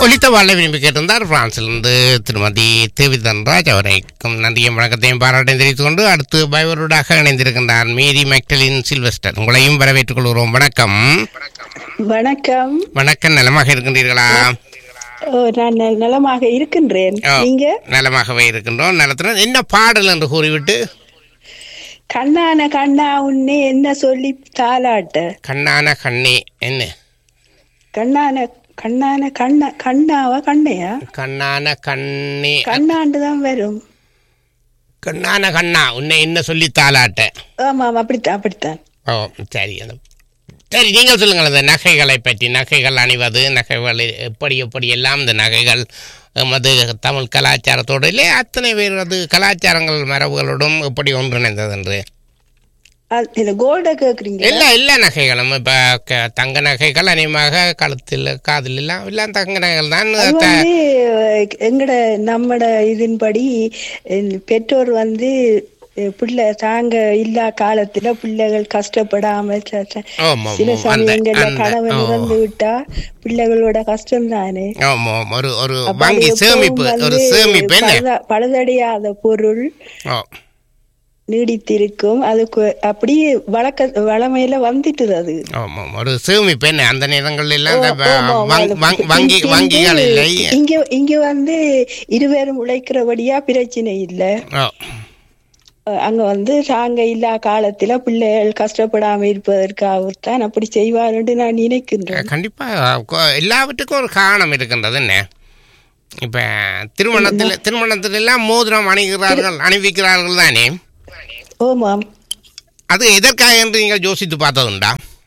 ஒலித்த வாழ விரும்பி கேட்டிருந்தார் பிரான்சிலிருந்து திருமதி தேவிதன்ராஜ் அவரைக்கும் நன்றியும் வணக்கத்தையும் பாராட்டையும் தெரிவித்துக் கொண்டு அடுத்து பயவரோடாக இணைந்திருக்கின்றார் மேரி மெக்டலின் சில்வஸ்டர் உங்களையும் வரவேற்றுக் கொள்கிறோம் வணக்கம் வணக்கம் வணக்கம் நலமாக இருக்கின்றீர்களா ஓ, நான் நல- நலமாக இருக்கின்றேன் ஓ, நீங்க நலமாகவே இருக்கின்றோம் நலத்துடன் என்ன பாடல் என்று கூறிவிட்டு கண்ணான கண்ணா உன்னே என்ன சொல்லி தாலாட்ட கண்ணான கண்ணே என்ன கண்ணான கண்ணான கண்ணா கண்ணாவா கண்ணையா கண்ணான கண்ணே கண்ணாண்டு தான் வரும் கண்ணான கண்ணா உன்னை என்ன சொல்லி தாளாட்ட ஆமா ஆமா அப்படித்தான் அப்படித்தான் ஓ சரி அந்த சரி நீங்கள் சொல்லுங்கள் அந்த நகைகளை பற்றி நகைகள் அணிவது நகைகள் எப்படி எப்படி எல்லாம் இந்த நகைகள் எமது தமிழ் கலாச்சாரத்தோடு இல்லை அத்தனை பேர் அது கலாச்சாரங்கள் மரபுகளோடும் எப்படி ஒன்றிணைந்தது என்று அது, இந்த கோல்ட கேக்குறீங்க எல்லா எல்லா நகைகளும் இப்போ தங்க நகைகள் அநேகமாக கழுத்தில் காதில் எல்லாம் எல்லாம் தங்க நகைகள் தான் அது த- வந்து எங்கட நம்மட இதன்படி அஹ், பெற்றோர் வந்து அஹ், பிள்ளை தாங்க இல்லா காலத்துல பிள்ளைகள் கஷ்டப்படாம ச- ச- ஆமாம் சில ஆமாம். அந்த சமயங்கள்ல அந்த கணவன் ஓ. இறந்து விட்டா பிள்ளைகளோட கஷ்டம் தானே ஆமாம் ஆமாம். ஒரு ஒரு அப்ப வங்கி அது சேமிப்பு எப்பவும் ஒரு வந்து சேமிப்பு என்ன பழுத- பழுதடையாத பொருள் ஓ நீடித்திருக்கும் அதுக்கு அப்படியே வழக்க வளமையில வந்துட்டுது அது ஆமாம் ஒரு சேமிப்பு என்ன அந்த நேரங்களில் எல்லாம் இந்த ஓ, ஆமா, ஆமா. வங்- வங்- வங்கி இங்க வங்கிகள் இல்லை இங்க இங்க வந்து இருவரும் உழைக்கிறபடியா பிரச்சனை இல்ல ஓ அஹ் அங்க வந்து தாங்க இல்லா காலத்துல பிள்ளைகள் கஷ்டப்படாம இருப்பதற்காகத்தான் அப்படி செய்வாருன்னு நான் நினைக்கின்றேன் கண்டிப்பா கொ- எல்லாவற்றுக்கும் ஒரு காரணம் இருக்கின்றது என்ன இப்ப திருமணத்தில் திருமணத்தில் எல்லாம் மோதிரம் அணிகிறார்கள் அணிவிக்கிறார்கள் தானே ஓமாம் அது எதற்காக என்று நீங்கள் யோசித்து பார்த்ததுண்டா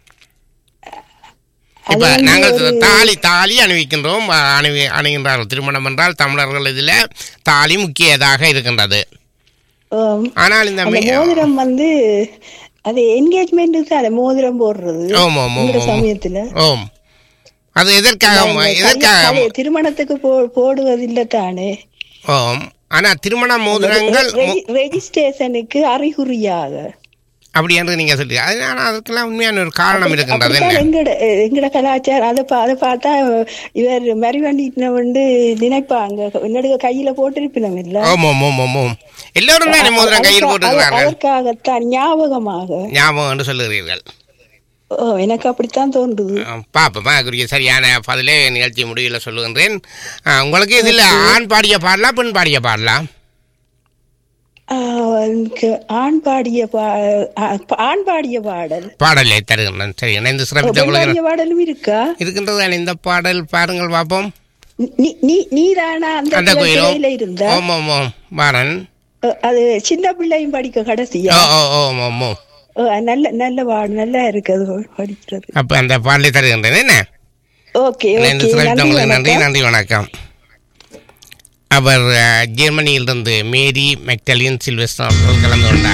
அது இப்ப வந்து நாங்கள் ஒரு- தாலி தாலி அணிவிக்கின்றோம் அ- அணிவி அணிகின்றார்கள் திருமணம் என்றால் தமிழர்கள் இதுல தாலி முக்கியதாக இருக்கின்றது ஆம். ஆனால் இந்த அந்த மே- மோதிரம் வந்து அது என்கேஜ்மெண்ட் தான் மோதிரம் போடுறது ஓம் ஓம் ஓம் இந்த ஓம். சமயத்துல ஓம் அது எதற்காக இந்த எதற்காக கல்யாண- திருமணத்துக்கு போ- போடுவதில்லை தானே ஓம் ஆனா திருமண மோதிரங்கள் மு- ரெஜிஸ்ட்ரேஷனுக்கு அறிகுறியாக அப்படி என்று நீங்க சொல்லி அதனால அதுக்கெல்லாம் உண்மையான ஒரு காரணம் இருக்கின்றது அப்படித்தான் என்ன எங்கட எங்கட கலாச்சாரம் அதை பா- அதை பார்த்தா இவர் மறிவண்டின வந்து நினைப்பாங்க என்னோட கையில போட்டிருப்பினம் இல்ல ஓம் ஓம் ஓம் ஓம் ஓம் எல்லோரும் தான் மோதிரம் கையில் அதற்கா- போட்டுக்கிறார்கள் அதற்காகத்தான் ஞாபகமாக ஞாபகம் என்று சொல்லுகிறீர்கள் ஓ எனக்கு அப்படித்தான் தோன்றுது பாப்பமா அதுக்குரிய சரியான பதிலே நிகழ்ச்சி முடிவில் சொல்லுகின்றேன் ஆ, உங்களுக்கு இதில் ஆண் பாடிய பாடலாம் பெண் பாடிய பாடலாம் ஆஹ் எனக்கு ஆண் பாடிய பா ஆ- ஆண் பாடிய பாடல் பாடலை தருகின்றேன் சரி இணைந்து ஓ, சிறப்பித்த பெண் உங்களுக்கு பாடிய பாடலும் இருக்கா இருக்கின்றது இந்த பாடல் பாருங்கள் பார்ப்போம் நீ நீ- நீதானா அந்த அந்த சிலையில கோயிலும் இருந்தா ஓம் ஓம் ஓம் பாரன் அஹ் அது சின்ன பிள்ளையும் படிக்க கடைசியா ஓ ஓ ஓம் ஓம் ஓம் அஹ் நல்ல நல்ல பாடு நல்லா இருக்கு அது படிக்கிறது அப்போ அந்த பாடலை தருகின்றேன் என்ன ஓகே இணைந்து ஓகே சிறப்பித்த நன்றி உங்களுக்கு நன்றி வணக்கம். நன்றி வணக்கம் அவர் அஹ், ஜெர்மனியிலிருந்து மேரி மெக்டலின் சில்வஸ்டர் அவர்கள் கலந்து கொண்டார்